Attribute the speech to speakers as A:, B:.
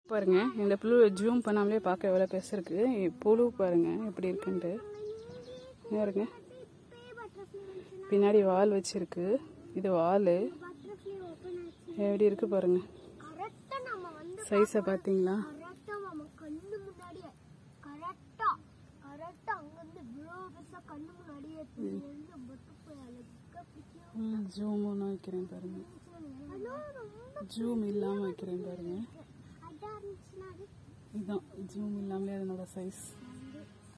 A: பாருங்க இந்த புழு ஜூம் பண்ணாமலே பார்க்க எவ்வளோ பெருசு இருக்கு புழு பாருங்க எப்படி இருக்குன்ட்டு பாருங்க பின்னாடி வால் வச்சிருக்கு இது வால்
B: பட்டர்ஃப்ளை ஓபன் ஆச்சு
A: எப்படி இருக்கு பாருங்க
B: கரெக்டா நம்ம வந்து
A: சைஸை பார்த்தீங்களா
B: கரெக்டா நம்ம கண்ணு முன்னாடியே கரெக்டா கரெக்டா அங்க இருந்து இவ்வளோ பெருசா கண்ணு முன்னாடியே இருந்து பட்டர்ஃப்ளை அழகா பிடிக்கும்
A: ஜூம் ஒன்று வைக்கிறேன் பாருங்க
B: ஆனா ரொம்ப
A: ஜூம் இல்லாமல் வைக்கிறேன் பாருங்க
B: அதான் இருந்துச்சுன்னா அது
A: இதுதான் ஜூம் இல்லாமலே அதனோட சைஸ்